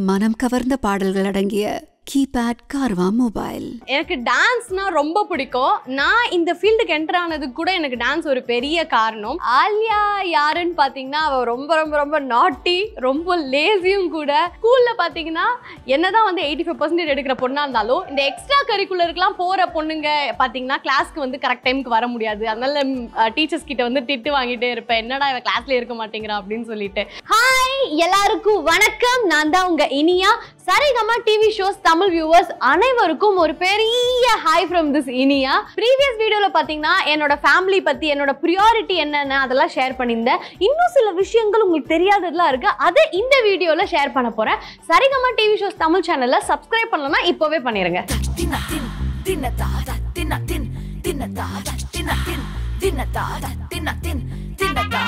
மனம் கவர்ந்த பாடல்கள் அடங்கிய கீபேட் கார்வா மொபைல் எனக்கு டான்ஸ்னா ரொம்ப பிடிக்கும் நான் இந்த ஃபீல்டுக்கு என்டர் ஆனதுக்கு கூட எனக்கு டான்ஸ் ஒரு பெரிய காரணம் ஆலியா யாருன்னு பார்த்தீங்கன்னா அவள் ரொம்ப ரொம்ப ரொம்ப நாட்டி ரொம்ப லேசியும் கூட ஸ்கூலில் பார்த்தீங்கன்னா என்னதான் வந்து எயிட்டி ஃபைவ் பர்சன்டேஜ் எடுக்கிற பொண்ணாக இருந்தாலும் இந்த எக்ஸ்ட்ரா கரிக்குலருக்குலாம் போகிற பொண்ணுங்க பார்த்தீங்கன்னா கிளாஸ்க்கு வந்து கரெக்ட் டைமுக்கு வர முடியாது அதனால டீச்சர்ஸ் கிட்ட வந்து திட்டு வாங்கிட்டே இருப்பேன் என்னடா இவன் கிளாஸ்ல இருக்க மாட்டேங்கிறா அப்படின்னு சொல்லிட்டு ஹாய் எல்லாருக்கும் வணக்கம் நான் தான் உங்க Iniya Saregama TV shows Tamil viewers அனைவருக்கும் ஒரு பெரிய hi from this Iniya previous வீடியோவில் பார்த்தீங்கன்னா என்னோட ஃபேமிலி பற்றி என்னோட ப்ரியாரிட்டி என்னென்ன அதெல்லாம் ஷேர் பண்ணியிருந்தேன் இன்னும் சில விஷயங்கள் உங்களுக்கு தெரியாததெல்லாம் இருக்கு அதை இந்த வீடியோவில் ஷேர் பண்ண போகிறேன் சரிகமா டிவி ஷோஸ் தமிழ் சேனலில் சப்ஸ்கிரைப் பண்ணலன்னா இப்போவே பண்ணிடுங்க தின்ன தின் தின்ன தாத தின்ன தின் தின்ன தாத தின்ன தின் தின்ன தாத தின்ன தின் தின்ன தா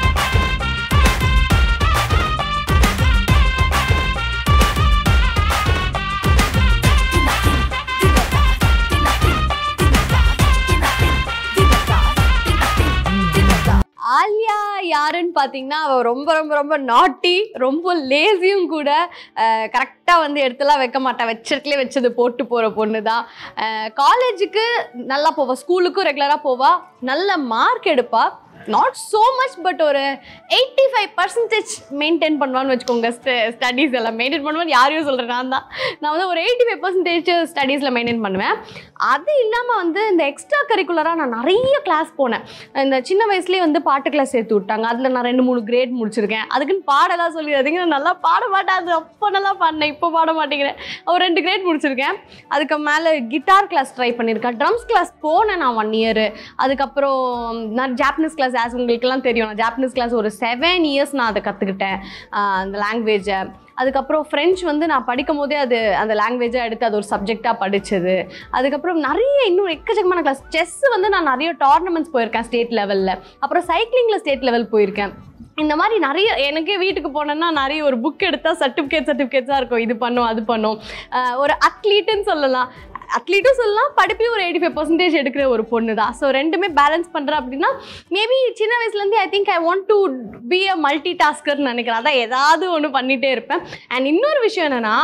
தின்ன தின் தின்ன தாத தின்ன தின் தின்ன தாத தின்ன தின் தின்ன தாத தின்ன தின் தின்ன தா ஆலியா யாருன்னு பார்த்தீங்கன்னா அவள் ரொம்ப ரொம்ப ரொம்ப நாட்டி ரொம்ப லேசியும் கூட கரெக்டாக வந்து எடுத்துலாம் வைக்க மாட்டா வச்சிருக்கலே வச்சது போட்டு போகிற பொண்ணு தான் காலேஜுக்கு நல்லா போவா ஸ்கூலுக்கும் ரெகுலராக போவா நல்ல மார்க் எடுப்பா நாட் ஸோ மச் பட் ஒரு எயிட்டி ஃபைவ் பர்சன்டேஜ் மெயின்டைன் பண்ணுவான்னு வச்சுக்கோங்க ஸ்டடீஸ் எல்லாம் மெயின்டைன் பண்ணுவேன் யாரையும் சொல்கிறேன் நான் தான் நான் வந்து ஒரு எயிட்டி ஃபைவ் பர்சன்டேஜ் ஸ்டடீஸில் மெயின்டைன் பண்ணுவேன் அது இல்லாமல் வந்து இந்த எக்ஸ்ட்ரா கரிக்குலராக நான் நிறைய கிளாஸ் போனேன் இந்த சின்ன வயசுலேயே வந்து பாட்டு கிளாஸ் சேர்த்து விட்டாங்க அதில் நான் ரெண்டு மூணு கிரேட் முடிச்சிருக்கேன் அதுக்குன்னு பாடலாம் சொல்லிடாதீங்க நான் நல்லா பாட மாட்டேன் அது அப்போ நல்லா பாடினேன் இப்போ பாட மாட்டேங்கிறேன் ஒரு ரெண்டு கிரேட் முடிச்சிருக்கேன் அதுக்கு மேலே கிட்டார் கிளாஸ் ட்ரை பண்ணியிருக்கேன் ட்ரம்ஸ் கிளாஸ் போனேன் நான் ஒன் இயர் அதுக்கப்புறம் நான் ஜாப்பனீஸ் கிளாஸ் ஆஸ் உங்களுக்குலாம் தெரியும் நான் ஜாப்பனீஸ் கிளாஸ் ஒரு செவன் இயர்ஸ் நான் அதை கற்றுக்கிட்டேன் அந்த லாங்குவேஜை அதுக்கப்புறம் ஃப்ரெஞ்ச் வந்து நான் படிக்கும் போதே அது அந்த லாங்குவேஜை எடுத்து அது ஒரு சப்ஜெக்டாக படித்தது அதுக்கப்புறம் நிறைய இன்னும் எக்கச்சக்கமான கிளாஸ் செஸ் வந்து நான் நிறைய டோர்னமெண்ட்ஸ் போயிருக்கேன் ஸ்டேட் லெவலில் அப்புறம் சைக்கிளிங்கில் ஸ்டேட் லெவல் போயிருக்கேன் இந்த மாதிரி நிறைய எனக்கே வீட்டுக்கு போனேன்னா நிறைய ஒரு புக் எடுத்தால் சர்டிஃபிகேட் சர்டிஃபிகேட்ஸாக இருக்கும் இது பண்ணும் அது பண்ணும் ஆஹ் ஒரு அத்லீட்டுன்னு சொல்லலாம் அத்லீட்டும் சொல்லலாம் படிப்பையும் ஒரு எயிட்டி ஃபைவ் பர்சன்டேஜ் எடுக்கிற ஒரு பொண்ணு தான் ஸோ ரெண்டுமே பேலன்ஸ் பண்ணுறேன் அப்படின்னா மேபி சின்ன வயசுலேருந்து I think I want to be a மல்டி டாஸ்கர்னு நினைக்கிறேன் அதான் ஏதாவது ஒன்று பண்ணிகிட்டே இருப்பேன் அண்ட் இன்னொரு விஷயம் என்னென்னா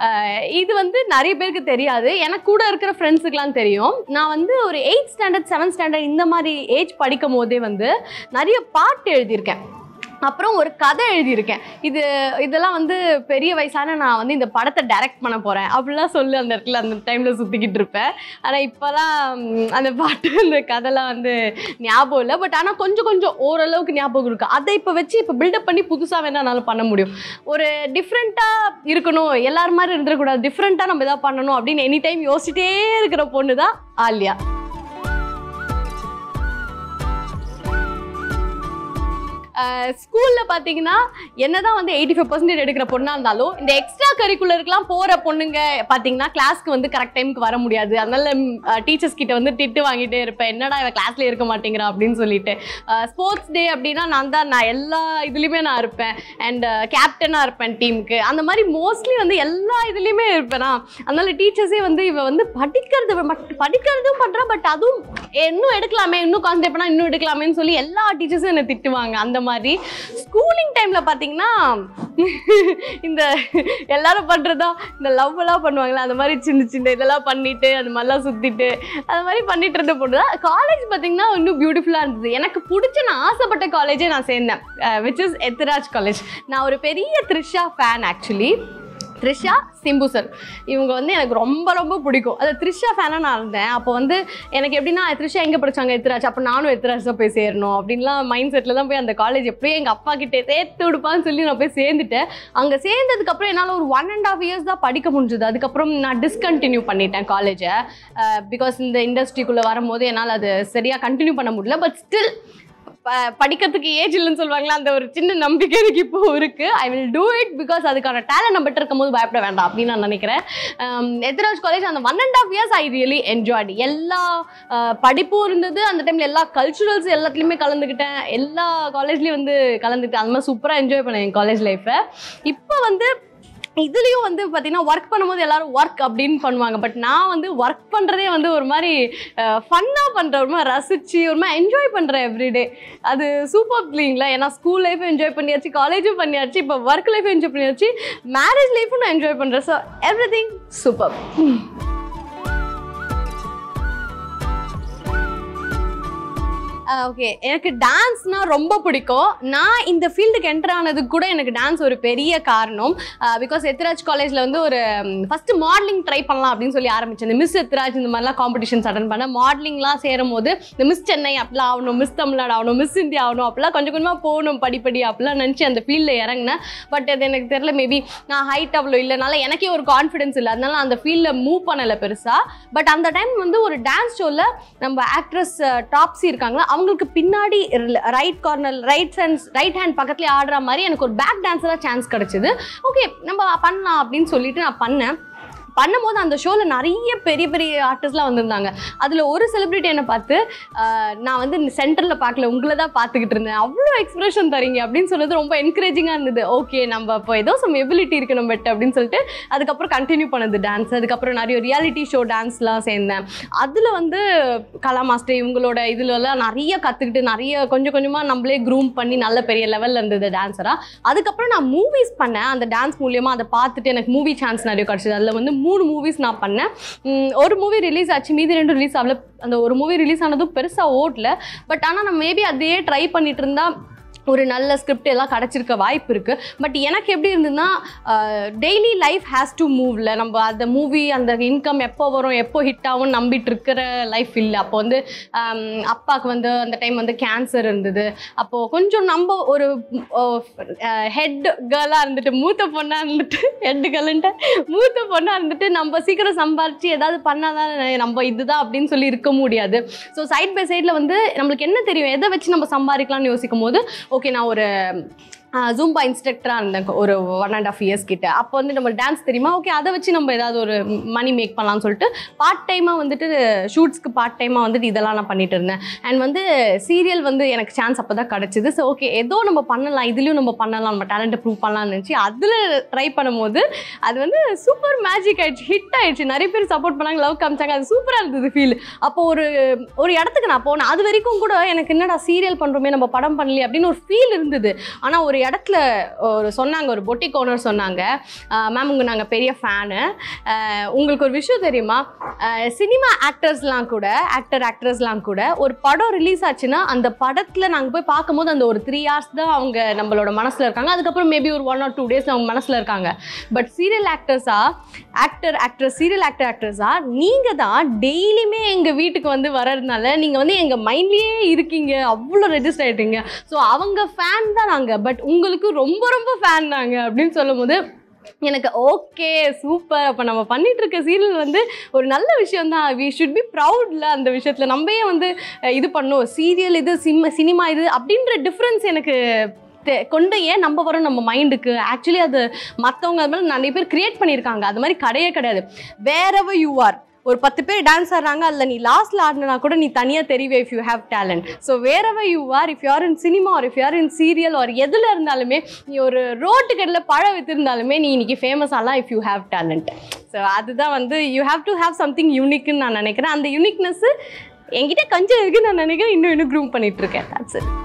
இது வந்து நிறைய பேருக்கு தெரியாது எனக்கு கூட இருக்கிற ஃப்ரெண்ட்ஸுக்கெலாம் தெரியும் நான் வந்து ஒரு எயிட் ஸ்டாண்டர்ட் செவன்த் ஸ்டாண்டர்ட் இந்த மாதிரி ஏஜ் படிக்கும் போதே வந்து நிறைய பாட்டு எழுதியிருக்கேன் அப்புறம் ஒரு கதை எழுதியிருக்கேன் இது இதெல்லாம் வந்து பெரிய வயசான நான் வந்து இந்த படத்தை டைரக்ட் பண்ண போகிறேன் அப்படிலாம் சொல்லி அந்த இடத்துல அந்த டைமில் சுற்றிக்கிட்டு இருப்பேன் ஆனால் இப்போலாம் ம், அந்த பாட்டு அந்த கதைலாம் வந்து ஞாபகம் இல்லை பட் ஆனால் கொஞ்சம் கொஞ்சம் ஓரளவுக்கு ஞாபகம் இருக்கு அதை இப்போ வச்சு இப்போ பில்டப் பண்ணி புதுசாக வேணாலும் பண்ண முடியும் ஒரு டிஃப்ரெண்ட்டாக இருக்கணும் எல்லார் மாதிரி இருந்துடக்கூடாது டிஃப்ரெண்ட்டாக நம்ம எதாவது பண்ணணும் அப்படின்னு எனி டைம் யோசிச்சிட்டே இருக்கிற பொண்ணு தான் ஆலியா ஸ்கூலில் பார்த்தீங்கன்னா என்னதான் வந்து எயிட்டி ஃபைவ் பர்சன்டேஜ் எடுக்கிற பொண்ணாக இருந்தாலும் இந்த எக்ஸ்ட்ரா கரிக்குலருக்குலாம் போகிற பொண்ணுங்க பார்த்தீங்கன்னா கிளாஸ்க்கு வந்து கரெக்ட் டைமுக்கு வர முடியாது அதனால டீச்சர்ஸ் கிட்ட வந்து திட்டு வாங்கிட்டே இருப்பேன் என்னடா இவன் கிளாஸ்ல இருக்க மாட்டேங்கிறா அப்படின்னு சொல்லிட்டு ஸ்போர்ட்ஸ் டே அப்படின்னா நான் தான் நான் எல்லா இதுலேயுமே நான் இருப்பேன் அண்ட் கேப்டனாக இருப்பேன் டீமுக்கு அந்த மாதிரி மோஸ்ட்லி வந்து எல்லா இதுலேயுமே இருப்பேனா அதனால டீச்சர்ஸே வந்து இவ வந்து படிக்கிறது மட்- படிக்கிறதும் பண்ணுறா பட் அதுவும் இன்னும் எடுக்கலாமே இன்னும் கான்சென்ட்ரேட் பண்ணால் இன்னும் எடுக்கலாமேன்னு சொல்லி எல்லா டீச்சர்ஸும் என்னை திட்டுவாங்க அந்த மாதிரி ஸ்கூலிங் டைமில் பார்த்தீங்கன்னா இந்த எல்லாரும் பண்ணுறதா இந்த லவ் எல்லாம் பண்ணுவாங்களே அந்த மாதிரி சின்ன சின்ன இதெல்லாம் பண்ணிட்டு அந்த மாதிரிலாம் சுற்றிட்டு அந்த மாதிரி பண்ணிட்டு இருந்த பொண்ணு தான் காலேஜ் பார்த்தீங்கன்னா இன்னும் பியூட்டிஃபுல்லாக இருந்தது எனக்கு பிடிச்ச நான் ஆசைப்பட்ட காலேஜே நான் சேர்ந்தேன் விச் இஸ் எத்ராஜ் காலேஜ் நான் ஒரு பெரிய Trisha fan actually Trisha Simbu sir இவங்க வந்து எனக்கு ரொம்ப ரொம்ப பிடிக்கும் அது த்ரிஷா ஃபேனாக நான் இருந்தேன் அப்போ வந்து எனக்கு எப்படின்னா த்ரிஷா எங்கே படிச்சாங்க எத்ராஜ் அப்போ நானும் எத்ராஜ் தான் போய் சேரணும் அப்படின்லாம் மைண்ட் செட்டில் தான் போய் அந்த காலேஜ் எப்படியும் எங்கள் அப்பா கிட்டே சேர்த்து விடுப்பான்னு சொல்லி நான் போய் சேர்ந்துட்டேன் அங்கே சேர்ந்ததுக்கப்புறம் என்னால் ஒரு ஒன் அண்ட் ஆஃப் இயர்ஸ் தான் படிக்க முடிஞ்சுது அதுக்கப்புறம் நான் டிஸ்கண்டினியூ பண்ணிட்டேன் காலேஜை பிகாஸ் இந்த இண்டஸ்ட்ரிக்குள்ளே வரும்போது என்னால் அது சரியாக கண்டினியூ பண்ண முடியல பட் ஸ்டில் ப- படிக்கிறதுக்கு ஏஜ் இல்லைன்னு சொல்லுவாங்களா அந்த ஒரு சின்ன நம்பிக்கை எனக்கு இப்போ இருக்கு I will do it because அதுக்கான டேலண்ட் நம்மகிட்ட இருக்கும் போது பயப்பட வேண்டாம் அப்படின்னு நான் நினைக்கிறேன் எத்ராஜ் காலேஜ் அந்த one and half years I really enjoyed எல்லா அஹ், படிப்பும் இருந்தது அந்த டைமில் எல்லா கல்ச்சுரல்ஸ் எல்லாத்துலேயுமே கலந்துக்கிட்டேன் எல்லா காலேஜ்லேயும் வந்து கலந்துக்கிட்டேன் அந்த மாதிரி சூப்பராக என்ஜாய் பண்ணேன் என் காலேஜ் லைஃப்பை இப்போ வந்து இதுலேயும் வந்து பார்த்தீங்கன்னா ஒர்க் பண்ணும்போது எல்லாரும் ஒர்க் அப்படின்னு பண்ணுவாங்க பட் நான் வந்து ஒர்க் பண்ணுறதே வந்து ஒரு மாதிரி ஃபன்னாக பண்ணுற ஒரு மாதிரி ரசித்து ஒரு மாதிரி என்ஜாய் பண்ணுறேன் எவ்ரிடே அது சூப்பர் இல்லைங்களா ஏன்னா ஸ்கூல் லைஃப்பும் என்ஜாய் பண்ணியாச்சு காலேஜும் பண்ணியாச்சு இப்போ ஒர்க் லைஃப்பும் என்ஜாய் பண்ணியாச்சு மேரேஜ் லைஃப்பும் நான் என்ஜாய் பண்ணுறேன் so everything super okay எனக்கு டான்ஸ்னா ரொம்ப பிடிக்கும் நான் இந்த ஃபீல்டுக்கு என்டர் ஆனதுக்கு கூட எனக்கு டான்ஸ் ஒரு பெரிய காரணம் பிகாஸ் எத்ராஜ் காலேஜில் வந்து ஒரு ஃபஸ்ட்டு மாடலிங் ட்ரை பண்ணலாம் அப்படின்னு சொல்லி ஆரம்பிச்சேன் இந்த மிஸ் எத்ராஜ் இந்த மாதிரிலாம் காம்படிஷன்ஸ் அட்டன் பண்ண மாடலிங்லாம் சேரும் போது இந்த மிஸ் சென்னை அப்படிலாம் ஆகணும் மிஸ் தமிழ்நாடு ஆகணும் மிஸ் இந்தியா ஆகணும் அப்படிலாம் கொஞ்சம் கொஞ்சமாக போகணும் படிப்படி அப்படிலாம் நினச்சி அந்த ஃபீல்டில் இறங்கினேன் பட் அது எனக்கு தெரியல மேபி நான் ஹைட் அவ்வளோ இல்லைனால எனக்கே ஒரு கான்ஃபிடன்ஸ் இல்லை அதனால அந்த ஃபீல்டில் மூவ் பண்ணலை பெருசாக பட் அந்த டைம் வந்து ஒரு டான்ஸ் ஷோவில் நம்ம ஆக்ட்ரஸ் டாப்ஸி இருக்காங்களா அவங்களுக்கு பின்னாடி right corner right hand right hand பக்கத்துலேயே ஆடுற மாதிரி எனக்கு ஒரு பேக் டான்ஸராக சான்ஸ் கிடச்சிது ஓகே நம்ம பண்ணலாம் அப்படின்னு சொல்லிட்டு நான் பண்ணேன் பண்ணும்போது அந்த ஷோவில் நிறைய பெரிய பெரிய ஆர்டிஸ்ட்லாம் வந்திருந்தாங்க அதில் ஒரு செலிபிரிட்டி என்னை பார்த்து ஆஹ், நான் வந்து சென்டரில் பார்க்கல உங்களை தான் பார்த்துக்கிட்டு இருந்தேன் அவ்வளோ எக்ஸ்பிரஷன் தரீங்க அப்படின்னு சொன்னது ரொம்ப என்கரேஜிங்காக இருந்தது ஓகே நம்ம இப்போ ஏதோ சம் எபிலிட்டி இருக்கு நம்ம அப்படின்னு சொல்லிட்டு அதுக்கப்புறம் கண்டினியூ பண்ணது டான்ஸ் அதுக்கப்புறம் நிறைய ரியாலிட்டி ஷோ டான்ஸ்லாம் சேர்ந்தேன் அதில் வந்து கலா மாஸ்டர் இவங்களோட இதுலலாம் நிறைய கற்றுக்கிட்டு நிறைய கொஞ்சம் கொஞ்சமாக நம்மளே க்ரூம் பண்ணி நல்ல பெரிய லெவலில் இருந்தது டான்ஸராக அதுக்கப்புறம் நான் மூவிஸ் பண்ணேன் அந்த டான்ஸ் மூலியமாக அதை பார்த்துட்டு எனக்கு மூவி சான்ஸ் நிறைய கிடச்சிது அதில் வந்து மூணு மூவிஸ் நான் பண்ணேன் உம், ஒரு மூவி ரிலீஸ் ஆச்சு மீதி ரெண்டு ரிலீஸ் ஆகல அந்த ஒரு மூவி ரிலீஸ் ஆனதும் பெருசாக ஓடல பட் ஆனால் நான் மேபி அதையே ட்ரை பண்ணிட்டு இருந்தா ஒரு நல்ல ஸ்கிரிப்ட் எல்லாம் கிடச்சிருக்க வாய்ப்பு இருக்குது பட் எனக்கு எப்படி இருந்ததுன்னா டெய்லி லைஃப் ஹேஸ் டு மூவ்ல நம்ம அந்த மூவி அந்த இன்கம் எப்போ வரும் எப்போ ஹிட் ஆகும் நம்பிட்டு இருக்கிற லைஃப் இல்லை அப்போ வந்து ஆம், அப்பாவுக்கு வந்து அந்த டைம் வந்து கேன்சர் இருந்தது அப்போது கொஞ்சம் நம்ம ஒரு ஹெட் கேர்ளாக இருந்துட்டு மூத்த பொண்ணாக இருந்துட்டு ஹெட் கேர்ளுன்ட்டு மூத்த பொண்ணாக இருந்துட்டு நம்ம சீக்கிரம் சம்பாரிச்சு ஏதாவது பண்ணாதான் நம்ம இதுதான் அப்படின்னு சொல்லி இருக்க முடியாது ஸோ சைட் பை சைடில் வந்து நம்மளுக்கு என்ன தெரியும் எதை வச்சு நம்ம சம்பாதிக்கலாம்னு யோசிக்கும் போது ஓகே நான் ஒரு ஜூம்பா இன்ஸ்ட்ரக்டராக இருந்தேன் ஒரு ஒன் அண்ட் ஆஃப் இயர்ஸ் கிட்ட அப்போ வந்து நம்ம டான்ஸ் தெரியுமா ஓகே அதை வச்சு நம்ம ஏதாவது ஒரு மணி மேக் பண்ணலாம்னு சொல்லிட்டு பார்ட் டைமாக வந்துட்டு ஷூட்ஸ்க்கு பார்ட் டைமாக வந்துட்டு இதெல்லாம் நான் பண்ணிட்டு இருந்தேன் அண்ட் வந்து சீரியல் வந்து எனக்கு சான்ஸ் அப்போ தான் கிடச்சிது ஸோ ஓகே ஏதோ நம்ம பண்ணலாம் இதுலேயும் நம்ம பண்ணலாம் நம்ம டேலண்ட்டை ப்ரூவ் பண்ணலாம்னு நினச்சி அதில் ட்ரை பண்ணும்போது அது வந்து சூப்பர் மேஜிக் ஆயிடுச்சு ஹிட் ஆயிடுச்சு நிறைய பேர் சப்போர்ட் பண்ணாங்க லவ் காமிச்சாங்க அது சூப்பராக இருந்தது ஃபீல் அப்போ ஒரு ஒரு இடத்துக்கு நான் போனேன் அது வரைக்கும் கூட எனக்கு என்னடா சீரியல் பண்ணுறோமே நம்ம படம் பண்ணலையே அப்படின்னு ஒரு ஃபீல் இருந்தது ஆனால் ஒரு இடத்துல ஒரு சொன்னாங்க ஒரு பொட்டிக் ஓனர் சொன்னாங்க மேம் உங்க நாங்கள் பெரிய ஃபேனு உங்களுக்கு ஒரு விஷயம் தெரியுமா சினிமா ஆக்டர்ஸ்லாம் கூட ஆக்டர் ஆக்ட்ரஸ்லாம் கூட ஒரு படம் ரிலீஸ் ஆச்சுன்னா அந்த படத்தில் நாங்கள் போய் பார்க்கும்போது அந்த ஒரு த்ரீ ஹார்ஸ் தான் அவங்க நம்மளோட மனசில் இருக்காங்க அதுக்கப்புறம் மேபி ஒரு ஒன் ஆர் டூ டேஸ் அவங்க மனசில் இருக்காங்க பட் சீரியல் ஆக்டர்ஸா ஆக்டர் ஆக்ட்ரஸ் சீரியல் ஆக்டர் ஆக்ட்ரஸா நீங்கள் தான் டெய்லியுமே எங்கள் வீட்டுக்கு வந்து வர்றதுனால நீங்கள் வந்து எங்கள் மைண்ட்லேயே இருக்கீங்க அவ்வளோ ரெஜிஸ்டர் ஆகிட்டீங்க ஸோ அவங்க ஃபேன் தான் நாங்கள் பட் உங்களுக்கு ரொம்ப ரொம்ப ஃபேன் நாங்கள் அப்படின்னு சொல்லும்போது எனக்கு ஓகே சூப்பர் அப்போ நம்ம பண்ணிட்டு இருக்க சீரியல் வந்து ஒரு நல்ல விஷயம் தான் வி ஷுட் பி ப்ரவுட்ல அந்த விஷயத்தில் நம்ம ஏன் வந்து அஹ், இது பண்ணோம் சீரியல் இது சிம் சினிமா இது அப்படின்ற டிஃப்ரென்ஸ் எனக்கு தெ- கொண்டு ஏன் நம்ம வரோம் நம்ம மைண்டுக்கு ஆக்சுவலி அது மற்றவங்க அது மாதிரி நிறைய பேர் கிரியேட் பண்ணியிருக்காங்க அது மாதிரி கிடையவே கிடையாது வேறவர் யூ ஆர் ஒரு பத்து பேர் டான்ஸ் ஆடுறாங்க அதில் நீ லாஸ்ட்ல ஆடினா கூட நீ தனியாக தெரிவே if you have talent so wherever you are if you're in cinema or if you're in serial or எதில் இருந்தாலுமே நீ ஒரு ரோட்டு கடையில் பழம் வித்திருந்தாலுமே நீ இன்னைக்கு ஃபேமஸ் ஆகலாம் if you have talent so அதுதான் வந்து you have to have something யூனிக்னு நான் நினைக்கிறேன் அந்த யூனிக்னஸ் என்கிட்ட கொஞ்சம் இருக்குன்னு நான் நினைக்கிறேன் இன்னும் இன்னும் க்ரூம் பண்ணிட்டு இருக்கேன் that's it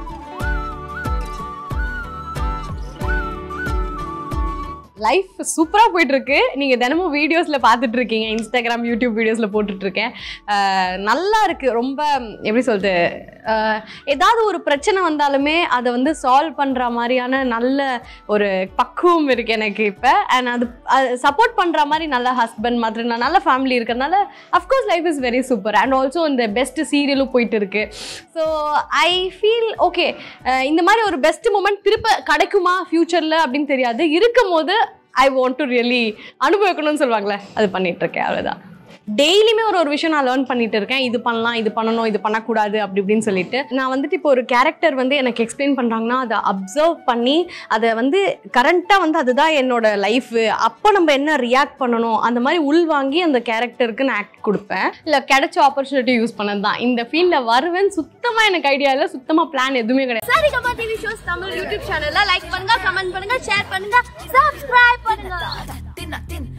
லைஃப் சூப்பராக போயிட்டு இருக்கு நீங்க தினமும் வீடியோஸ்ல பார்த்துட்டு இருக்கீங்க இன்ஸ்டாகிராம் யூடியூப் வீடியோஸ்ல போட்டுட்டு இருக்கேன் அஹ் நல்லா இருக்கு ரொம்ப எப்படி சொல்றது அஹ் ஏதாவது ஒரு பிரச்சனை வந்தாலுமே அதை வந்து சால்வ் பண்ற மாதிரியான நல்ல ஒரு பக்குவம் இருக்கு எனக்கு இப்போ அண்ட் அது சப்போர்ட் பண்ற மாதிரி நல்ல ஹஸ்பண்ட் மாதிரி நான் நல்ல ஃபேமிலி இருக்கிறதுனால of course life is very super and also இந்த பெஸ்ட் சீரியலும் போயிட்டு இருக்கு ஸோ ஐ ஃபீல் ஓகே இந்த மாதிரி ஒரு பெஸ்ட் மூமெண்ட் திருப்ப கிடைக்குமா ஃப்யூச்சரில் அப்படின்னு தெரியாது இருக்கும் போது ஐ வாண்ட் டு ரியலி அனுபவிக்கணும்னு சொல்லுவாங்களே அது பண்ணிட்டு இருக்கேன் அவ்வளோதான் டெய்லியுமே ஒரு ஒரு விஷயம் நான் லேர்ன் பண்ணிட்டு இருக்கேன் இது பண்ணலாம் இது பண்ணணும் இது பண்ணக்கூடாது அப்படி இப்படின்னு சொல்லிட்டு நான் வந்துட்டு இப்போ ஒரு கேரக்டர் வந்து எனக்கு எக்ஸ்பிளைன் பண்ணுறாங்கன்னா அதை அப்சர்வ் பண்ணி அதை வந்து கரண்ட்டாக வந்து அதுதான் என்னோட லைஃப் அப்போ நம்ம என்ன ரியாக்ட் பண்ணணும் அந்த மாதிரி உள்வாங்கி அந்த கேரக்டருக்கு நான் ஆக்ட் கொடுப்பேன் இல்லை கிடைச்ச ஆப்பர்ச்சுனிட்டி யூஸ் பண்ணது தான் இந்த ஃபீல்டில் வருவேன் சுத்தமாக எனக்கு ஐடியா இல்லை சுத்தமாக பிளான் எதுவுமே கிடையாது Saregama TV shows Tamil YouTube சேனல்ல லைக் பண்ணுங்க கமெண்ட் பண்ணுங்க ஷேர் பண்ணுங்க சப்ஸ்கிரைப் பண்ணுங்க தின்னா தின்